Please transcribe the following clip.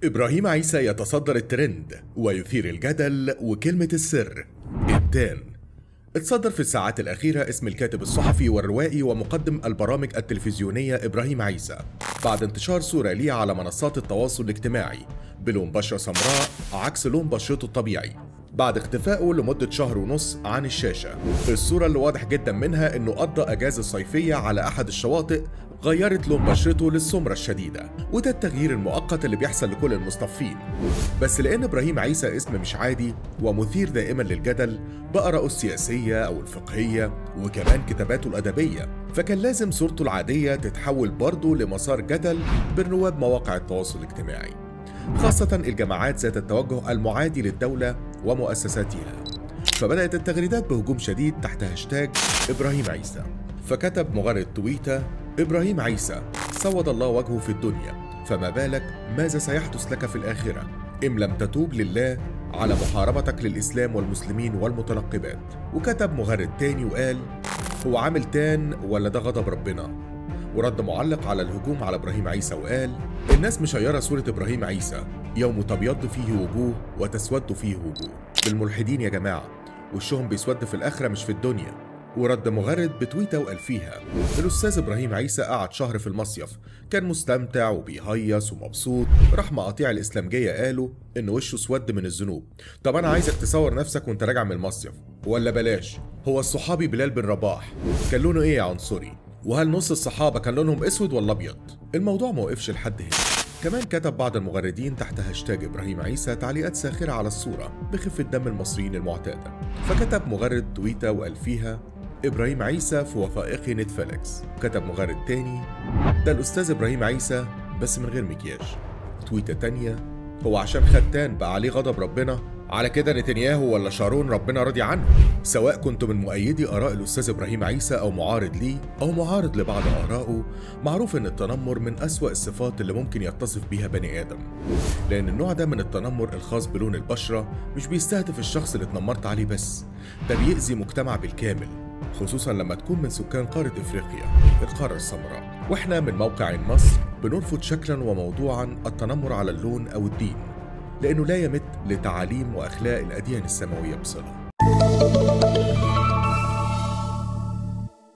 إبراهيم عيسى يتصدر الترند ويثير الجدل وكلمة السر التان اتصدر في الساعات الأخيرة اسم الكاتب الصحفي والروائي ومقدم البرامج التلفزيونية إبراهيم عيسى بعد انتشار صورة ليه على منصات التواصل الاجتماعي بلون بشرة سمراء عكس لون بشرته الطبيعي بعد اختفائه لمدة شهر ونص عن الشاشة الصورة اللي واضح جدا منها انه قضى اجازة صيفية على احد الشواطئ غيرت لون بشرته للسمرة الشديدة وده التغيير المؤقت اللي بيحصل لكل المصطفين بس لان ابراهيم عيسى اسم مش عادي ومثير دائما للجدل بآراءه السياسية او الفقهية وكمان كتاباته الادبية فكان لازم صورته العادية تتحول برضه لمسار جدل بين رواد مواقع التواصل الاجتماعي خاصة الجماعات ذات التوجه المعادي للدولة ومؤسساتها فبدأت التغريدات بهجوم شديد تحت هاشتاج إبراهيم عيسى فكتب مغرد تويتة إبراهيم عيسى سود الله وجهه في الدنيا فما بالك ماذا سيحدث لك في الآخرة إن لم تتوب لله على محاربتك للإسلام والمسلمين والمتنقبات وكتب مغرد تاني وقال هو عامل تان ولا ده غضب ربنا ورد معلق على الهجوم على ابراهيم عيسى وقال الناس مشيره صوره ابراهيم عيسى يوم تبيض فيه وجوه وتسود فيه وجوه بالملحدين يا جماعه وشهم بيسود في الاخره مش في الدنيا ورد مغرد بتويته وقال فيها الاستاذ ابراهيم عيسى قعد شهر في المصيف كان مستمتع وبيهيص ومبسوط راح مقاطيع الاسلامجيه قالوا ان وشه اسود من الذنوب طب انا عايزك تصور نفسك وانت راجع من المصيف ولا بلاش هو الصحابي بلال بن رباح كان لونه ايه يا عنصري وهل نص الصحابة كان لونهم أسود ولا أبيض؟ الموضوع ما وقفش لحد هنا كمان كتب بعض المغردين تحت هاشتاج إبراهيم عيسى تعليقات ساخرة على الصورة بخفة دم المصريين المعتادة فكتب مغرد تويتة وقال فيها إبراهيم عيسى في وثائقي نتفليكس كتب مغرد تاني ده الأستاذ إبراهيم عيسى بس من غير مكياج تويتة تانية هو عشان ختان بقى عليه غضب ربنا على كده نتنياهو ولا شارون ربنا راضي عنه سواء كنت من مؤيدي اراء الاستاذ ابراهيم عيسى او معارض ليه او معارض لبعض ارائه معروف ان التنمر من اسوا الصفات اللي ممكن يتصف بيها بني ادم لان النوع ده من التنمر الخاص بلون البشره مش بيستهدف الشخص اللي اتنمرت عليه بس ده بيأذي مجتمع بالكامل خصوصا لما تكون من سكان قارة افريقيا القارة السمراء واحنا من موقع مصر بنرفض شكلا وموضوعا التنمر على اللون او الدين لأنه لا يمت لتعاليم وأخلاق الأديان السماوية بصلة